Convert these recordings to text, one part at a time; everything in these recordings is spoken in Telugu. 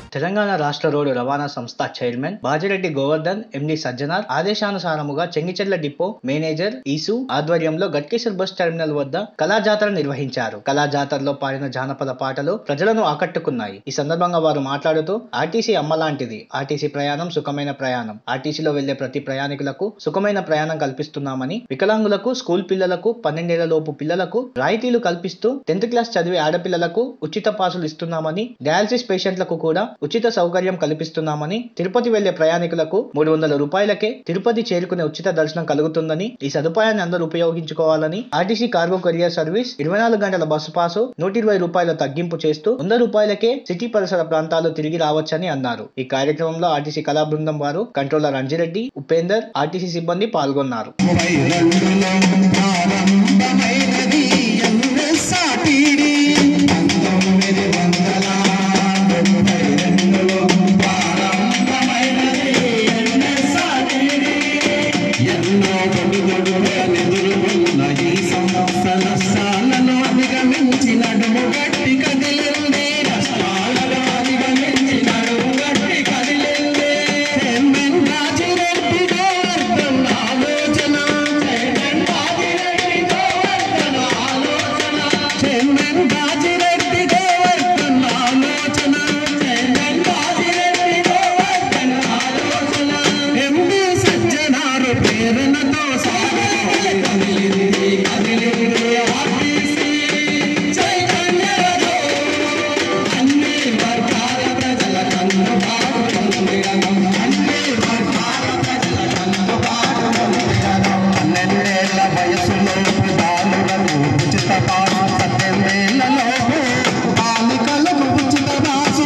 తెలంగాణ రాష్ట్ర రోడ్డు రవాణా సంస్థ చైర్మన్ బాజిరెడ్డి గోవర్ధన్ ఎండి సజ్జనార్ ఆదేశానుసారముగా చెంగిచెర్ల డిపో మేనేజర్ ఈసు ఆధ్వర్యంలో గట్కేశ్వర్ బస్ టెర్మినల్ వద్ద కళాజాతర నిర్వహించారు కళాజాతరలో పాడిన జానపద పాటలు ప్రజలను ఆకట్టుకున్నాయి ఈ సందర్భంగా వారు మాట్లాడుతూ ఆర్టీసీ అమ్మ లాంటిది ఆర్టీసీ ప్రయాణం సుఖమైన ప్రయాణం ఆర్టీసీలో వెళ్లే ప్రతి ప్రయాణికులకు సుఖమైన ప్రయాణం కల్పిస్తున్నామని వికలాంగులకు స్కూల్ పిల్లలకు పన్నెండేళ్ల లోపు పిల్లలకు రాయితీలు కల్పిస్తూ టెన్త్ క్లాస్ చదివే ఆడపిల్లలకు ఉచిత పాసులు ఇస్తున్నామని డయాలసిస్ పేషెంట్లకు కూడా ఉచిత సౌకర్యం కల్పిస్తున్నామని తిరుపతి వెళ్లే ప్రయాణికులకు మూడు వందల రూపాయలకే తిరుపతి చేరుకునే ఉచిత దర్శనం కలుగుతుందని ఈ సదుపాయాన్ని అందరూ ఉపయోగించుకోవాలని ఆర్టీసీ కార్గో కొరియర్ సర్వీస్ ఇరవై నాలుగు గంటల బస్సు పాసు నూట ఇరవై రూపాయల తగ్గింపు చేస్తూ వంద రూపాయలకే సిటీ పరిసర ప్రాంతాలు తిరిగి రావచ్చని అన్నారు ఈ కార్యక్రమంలో ఆర్టీసీ కళా బృందం వారు కంట్రోలర్ అంజిరెడ్డి ఉపేందర్ ఆర్టీసీ సిబ్బంది పాల్గొన్నారు ముప్పై రెండులో ప్రారంభమైనది ఎన్ఎస్ఆర్టీడీ పంతొమ్మిది వందల ముప్పై రెండులో ప్రారంభమైనది ఎన్ఎస్ఆర్టీడీ ఎన్నో గొడుగొడుగులను ఎదుర్కొన్న ఈ సంస్థ నష్టాలను అధిగమించి నడుము గట్టి కదిలింది నష్టాలను అధిగమించి నడుము గట్టి కదిలింది చైర్మన్ రాజిరెడ్డి గోవర్ధన్ ఆలోచన చైర్మన్ రాజిరెడ్డి గోవర్ధన్ ఆలోచన చైర్మన్ రాజిరెడ్డి గోవర్ధన్ ఆలోచన చైర్మన్ రాజిరెడ్డి గోవర్ధన్ ఆలోచన ఎండి సజ్జనారు ప్రేరణతో సాగే కదిలింది కదిలింది ఆర్టీసీ చైతన్యలో అన్ని వర్గాల ప్రజల కన్నుబాటు పొందిరగం అన్ని వర్గాల ప్రజల కన్నుబాటు పొందిరగం పన్నెండేళ్ల వయసులో బాలులకు ఉచిత పాసు పద్దెనిమిదేళ్లలోపు బాలికలకు ఉచిత పాసు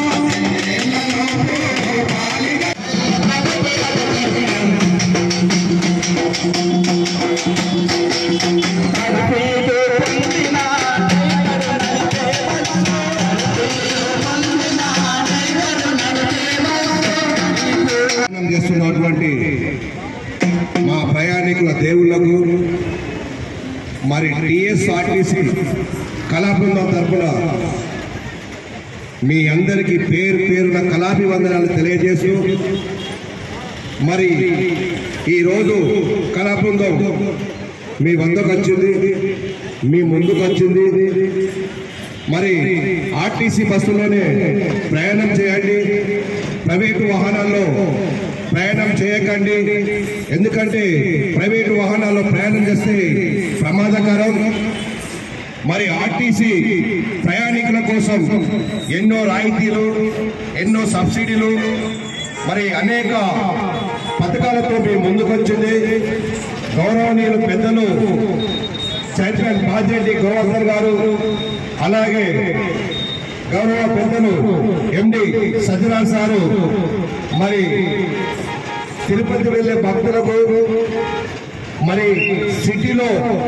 నడిపేదో పొందిన ప్రయాణం చేస్తున్నటువంటి మా ప్రయాణికుల దేవుళ్లకు మరి టిఎస్ఆర్టీసీ కళాబృందం తరఫున మీ అందరికీ పేరు పేరున కళాభివందనాలు తెలియజేస్తూ మరి ఈరోజు కళాబృందం మీ వందకు వచ్చింది మీ ముందుకు వచ్చింది మరి ఆర్టీసీ బస్సులోనే ప్రయాణం చేయండి ప్రైవేటు వాహనాల్లో ప్రయాణం చేయకండి ఎందుకంటే ప్రైవేటు వాహనాల్లో ప్రయాణం చేస్తే ప్రమాదకరం మరి ఆర్టీసీ ప్రయాణికుల కోసం ఎన్నో రాయితీలు ఎన్నో సబ్సిడీలు మరి అనేక పథకాలతో మీ ముందుకొచ్చింది గౌరవనీయులు పెద్దలు చైర్మన్ బాజిరెడ్డి గోవర్ధన్ గారు అలాగే గౌరవ పెద్దలు ఎండి సజ్జనార్ సారు మరి తిరుపతి వెళ్ళే భక్తులకు మరి సిటీలో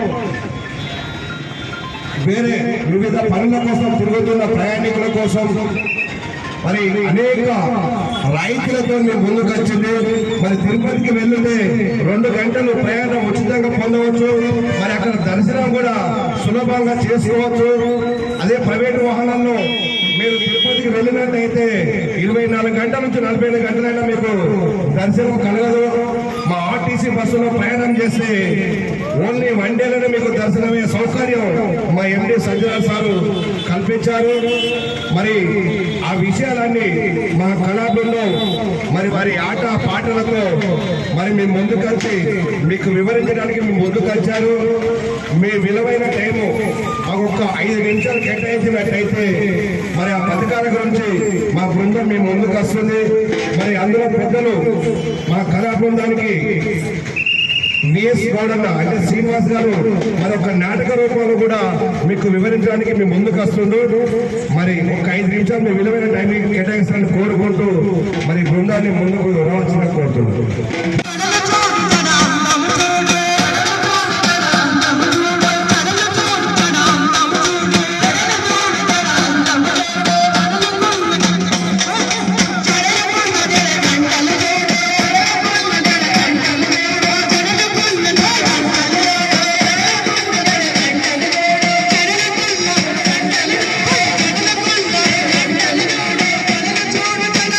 వేరే వివిధ పనుల కోసం తిరుగుతున్న ప్రయాణికుల కోసం మరి అనేక రైతులతో మేము ముందుకు వచ్చింది మరి తిరుపతికి వెళ్తే రెండు గంటలు ప్రయాణం ఉచితంగా పొందవచ్చు మరి అక్కడ దర్శనం కూడా సులభంగా చేసుకోవచ్చు అదే ప్రైవేట్ వాహనంలో మీరు తిరుపతికి వెళ్ళినట్టయితే ఇరవై నాలుగు గంటల నుంచి నలభై ఐదు గంటలైనా మీకు దర్శనం కలగదు మా ఆర్టీసీ బస్సులో ప్రయాణం చేస్తే ఓన్లీ వన్ డేలోనే మీకు దర్శనమే సౌకర్యం మా ఎండి సంజయ్ సారు కల్పించారు మరి ఆ విషయాలన్నీ మా కళాబృందం మరి వారి ఆట పాటలతో మరి మీ ముందుకొచ్చి మీకు వివరించడానికి మీ ముందుకొచ్చారు మీ విలువైన టైము మాకు ఒక ఐదు నిమిషాలు కేటాయించినట్టయితే మరి ఆ పథకాల గురించి మా బృందం మీ ముందుకు వస్తుంది మరి అందులో పెద్దలు మా కళా బృందానికి విఎస్ గౌడన్న అంటే శ్రీనివాస్ గారు మరి ఒక నాటక రూపంలో కూడా మీకు వివరించడానికి మీ ముందుకు వస్తుండు మరి ఒక ఐదు నిమిషాలు మీ విలువైన టైం కేటాయిస్తారని కోరుకుంటూ మరి బృందాన్ని ముందుకు రావాల్సిన కోరుతున్నాను Thank you.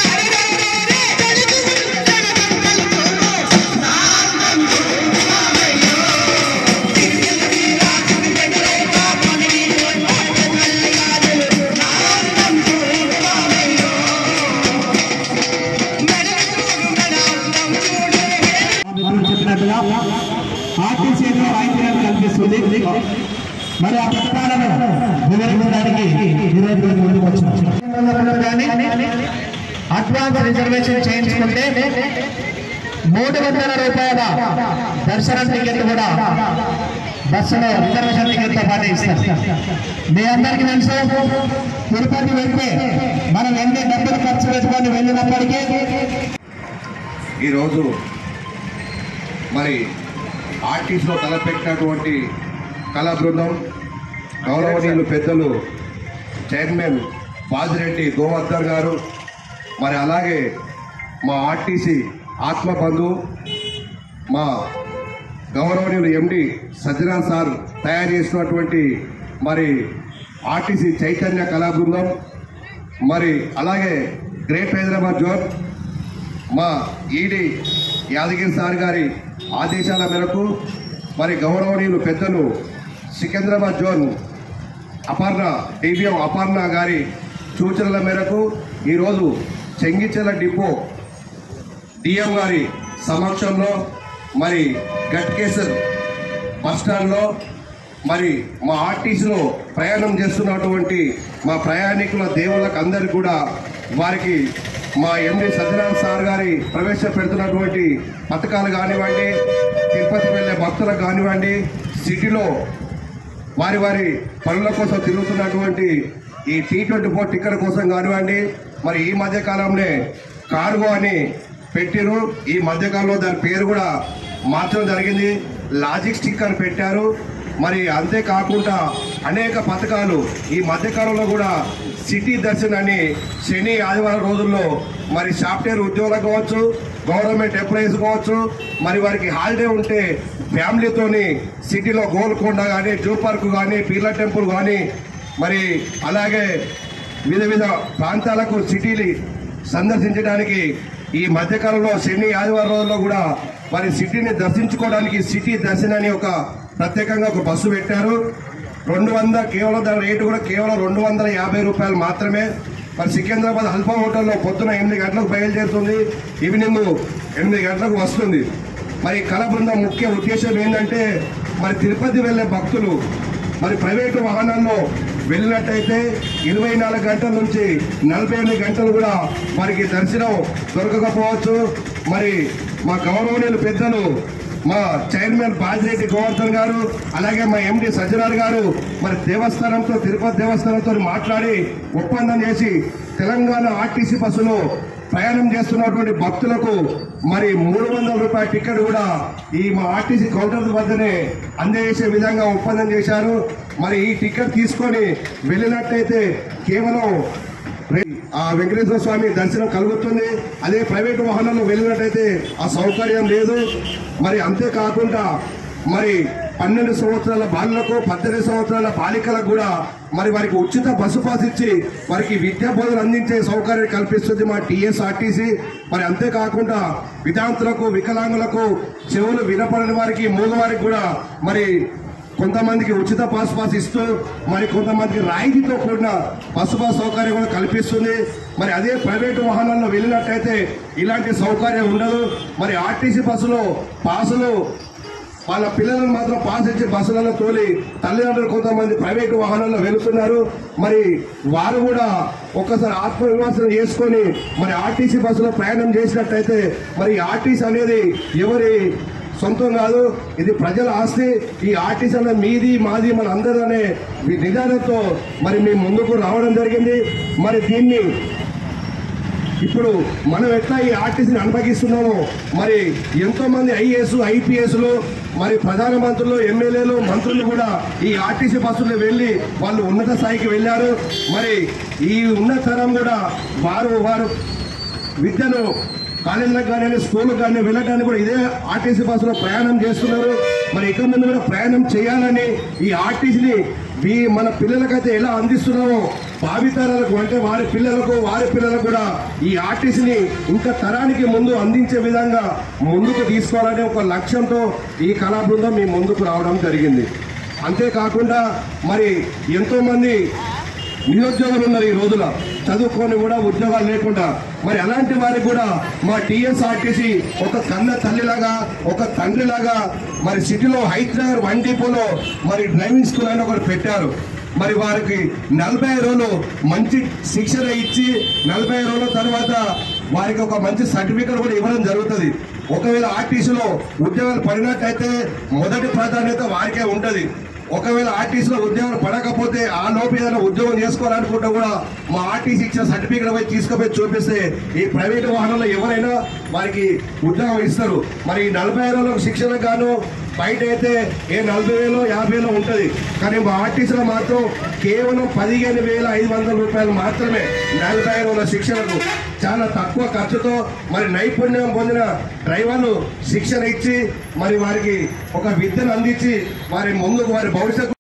జిల్లా ఆర్టీసీలో రాయితీలను కల్పిస్తుంది మరి ఆ పథకాలను వివరించడానికి ఈరోజు మేము ముందుకు వచ్చినాం కానీ అడ్వాన్స్ రిజర్వేషన్ చేయించుకుంటే మూడు వందల రూపాయల దర్శనం టికెట్ కూడా బస్సులో రిజర్వేషన్ టికెట్తో పాటు ఇస్తారు మీ అందరికీ తెలుసు తిరుపతి వెళ్తే మనం ఎన్ని డబ్బులు ఖర్చు పెట్టుకొని వెళ్ళినప్పటికీ ఈరోజు మరి ఆర్టీసీలో తలపెట్టినటువంటి కళా బృందం గౌరవనీయులు పెద్దలు చైర్మన్ బాజిరెడ్డి గోవర్ధన్ గారు మరి అలాగే మా ఆర్టీసీ ఆత్మబంధు మా గౌరవనీయులు ఎండి సజ్జనాథ్ సార్ తయారు చేసినటువంటి మరి ఆర్టీసీ చైతన్య కళా బృందం మరి అలాగే గ్రేట్ హైదరాబాద్ జోన్ మా ఈడీ యాదగిరి సార్ గారి ఆదేశాల మేరకు మరి గౌరవనీయులు పెద్దలు సికింద్రాబాద్ జోన్ అపర్ణ డివిఎం అపర్ణ గారి సూచనల మేరకు ఈరోజు చెంగిచెల డిపో డిఎం గారి సమక్షంలో మరి గట్కేసర్ బస్ స్టాండ్లో మరి మా ఆర్టీసీలో ప్రయాణం చేస్తున్నటువంటి మా ప్రయాణికుల దేవుళ్ళకు అందరికి కూడా వారికి మా ఎండి సత్యనారాయణ సార్ గారి ప్రవేశపెడుతున్నటువంటి పథకాలు కానివ్వండి తిరుపతి వెళ్ళే భక్తులకు కానివ్వండి సిటీలో వారి వారి పనుల కోసం తిరుగుతున్నటువంటి ఈ టీ ట్వంటీ ఫోర్ టికెట్ కోసం కానివ్వండి మరి ఈ మధ్య కాలంలో కార్గో అని పెట్టిరు ఈ మధ్యకాలంలో దాని పేరు కూడా మార్చడం జరిగింది లాజిక్ స్టిక్ అని పెట్టారు మరి అంతేకాకుండా అనేక పథకాలు ఈ మధ్యకాలంలో కూడా సిటీ దర్శన్ అని శని ఆదివారం రోజుల్లో మరి సాఫ్ట్వేర్ ఉద్యోగులకు కావచ్చు గవర్నమెంట్ ఎంప్లాయీస్ కావచ్చు మరి వారికి హాలిడే ఉంటే ఫ్యామిలీతోని సిటీలో గోల్కొండ కానీ జూ పార్క్ కానీ పీర్ల టెంపుల్ కానీ మరి అలాగే వివిధ వివిధ ప్రాంతాలకు సిటీలు సందర్శించడానికి ఈ మధ్యకాలంలో శని ఆదివారం రోజుల్లో కూడా మరి సిటీని దర్శించుకోవడానికి సిటీ దర్శన్ అని ఒక ప్రత్యేకంగా ఒక బస్సు పెట్టారు రెండు వందల కేవలం దాని రేటు కూడా కేవలం రెండు వందల యాభై రూపాయలు మాత్రమే మరి సికింద్రాబాద్ అల్ఫా హోటల్లో పొద్దున ఎనిమిది గంటలకు బయలుదేరుతుంది ఈవినింగ్ ఎనిమిది గంటలకు వస్తుంది మరి కళ బృందం ముఖ్య ఉద్దేశం ఏంటంటే మరి తిరుపతి వెళ్ళే భక్తులు మరి ప్రైవేటు వాహనాల్లో వెళ్ళినట్టయితే ఇరవై నాలుగు గంటల నుంచి నలభై ఎనిమిది గంటలు కూడా వారికి దర్శనం దొరకకపోవచ్చు మరి మా గౌరవనీయులు పెద్దలు మా చైర్మన్ బాజిరెడ్డి గోవర్ధన్ గారు అలాగే మా ఎండి సజ్జనార్ గారు మరి దేవస్థానంతో తిరుపతి దేవస్థానంతో మాట్లాడి ఒప్పందం చేసి తెలంగాణ ఆర్టీసీ బస్సులో ప్రయాణం చేస్తున్నటువంటి భక్తులకు మరి మూడు వందల రూపాయల టికెట్ కూడా ఈ మా ఆర్టీసీ కౌంటర్ వద్దనే అందజేసే విధంగా ఒప్పందం చేశారు మరి ఈ టికెట్ తీసుకొని వెళ్ళినట్టయితే కేవలం రే- ఆ వెంకటేశ్వర స్వామి దర్శనం కలుగుతుంది అదే ప్రైవేట్ వాహనంలో వెళ్ళినట్టయితే ఆ సౌకర్యం లేదు మరి అంతేకాకుండా మరి పన్నెండు సంవత్సరాల బాలులకు పద్దెనిమిది సంవత్సరాల బాలికలకు కూడా మరి వారికి ఉచిత బస్సు పాస్ ఇచ్చి వారికి విద్యా బోధన అందించే సౌకర్యం కల్పిస్తుంది మా టీఎస్ఆర్టీసీ మరి అంతేకాకుండా విధాంతులకు వికలాంగులకు చెవులు వినపడని వారికి మూగవారికి కూడా మరి కొంతమందికి ఉచిత పాస్ పాస్ ఇస్తూ మరి కొంతమందికి రాయితీతో కూడిన బస్సు పాస్ సౌకర్యం కూడా కల్పిస్తుంది మరి అదే ప్రైవేటు వాహనాల్లో వెళ్ళినట్టయితే ఇలాంటి సౌకర్యం ఉండదు మరి ఆర్టీసీ బస్సులో పాసులు వాళ్ళ పిల్లలను మాత్రం పాస్ ఇచ్చి బస్సులలో తోలి తల్లిదండ్రులు కొంతమంది ప్రైవేటు వాహనాల్లో వెళుతున్నారు మరి వారు కూడా ఒక్కసారి ఆత్మవిమర్శనం చేసుకొని మరి ఆర్టీసీ బస్సులో ప్రయాణం చేసినట్టయితే మరి ఈ ఆర్టీసీ అనేది ఎవరి సొంతం కాదు ఇది ప్రజల ఆస్తి ఈ ఆర్టీసీ అనేది మీది మాది మన అందరూ అనే నిదానంతో మరి మేము ముందుకు రావడం జరిగింది మరి దీన్ని ఇప్పుడు మనం ఎట్లా ఈ ఆర్టీసీని అనుభవిస్తున్నామో మరి ఎంతో మంది ఐఏఎస్ ఐపీఎస్లు మరి ప్రధానమంత్రులు ఎమ్మెల్యేలు మంత్రులు కూడా ఈ ఆర్టీసీ బస్సుల్లో వెళ్ళి వాళ్ళు ఉన్నత స్థాయికి వెళ్ళారు మరి ఈ ఉన్నత తరం కూడా వారు వారు విద్యను కాలేజీలకు కానీ స్కూళ్ళకు కానీ వెళ్ళడానికి కూడా ఇదే ఆర్టీసీ బస్సులో ప్రయాణం చేస్తున్నారు మరి ఇక ముందు కూడా ప్రయాణం చేయాలని ఈ ఆర్టీసీని ఈ మన పిల్లలకైతే ఎలా అందిస్తున్నామో భావితరాలకు అంటే వారి పిల్లలకు వారి పిల్లలకు కూడా ఈ ఆర్టీసీని ఇంకా తరానికి ముందు అందించే విధంగా ముందుకు తీసుకోవాలనే ఒక లక్ష్యంతో ఈ కళా బృందం మీ ముందుకు రావడం జరిగింది అంతేకాకుండా మరి ఎంతో మంది నిరుద్యోగులు ఉన్నారు ఈ రోజుల చదువుకొని కూడా ఉద్యోగాలు లేకుండా మరి అలాంటి వారికి కూడా మా టీఎస్ఆర్టీసీ ఒక కన్న తల్లిలాగా ఒక తండ్రిలాగా మరి సిటీలో హైదరాబాద్ వన్ డిపోలో మరి డ్రైవింగ్ స్కూల్ అని ఒకటి పెట్టారు మరి వారికి నలభై రోజులు మంచి శిక్షణ ఇచ్చి నలభై రోజుల తర్వాత వారికి ఒక మంచి సర్టిఫికెట్ కూడా ఇవ్వడం జరుగుతుంది ఒకవేళ ఆర్టీసీలో ఉద్యోగాలు పడినట్టయితే మొదటి ప్రాధాన్యత వారికే ఉంటది ఒకవేళ ఆర్టీసీలో ఉద్యోగాలు పడకపోతే ఆ లోపు ఏదైనా ఉద్యోగం చేసుకోవాలనుకుంటే కూడా మా ఆర్టీసీ ఇచ్చిన సర్టిఫికేట్ పోయి తీసుకుపోయి చూపిస్తే ఈ ప్రైవేట్ వాహనంలో ఎవరైనా వారికి ఉద్యోగం ఇస్తారు మరి ఈ నలభై రోజులకు శిక్షణ గాను బయట అయితే ఏ నలభై వేలు యాభై వేలు ఉంటుంది కానీ మా ఆర్టీసీలో మాత్రం కేవలం పదిహేను వేల ఐదు వందల రూపాయలు మాత్రమే నలభై రోజుల శిక్షణకు చాలా తక్కువ ఖర్చుతో మరి నైపుణ్యం పొందిన డ్రైవర్లు శిక్షణ ఇచ్చి మరి వారికి ఒక విద్యను అందించి వారి ముందుకు వారి భవిష్యత్తు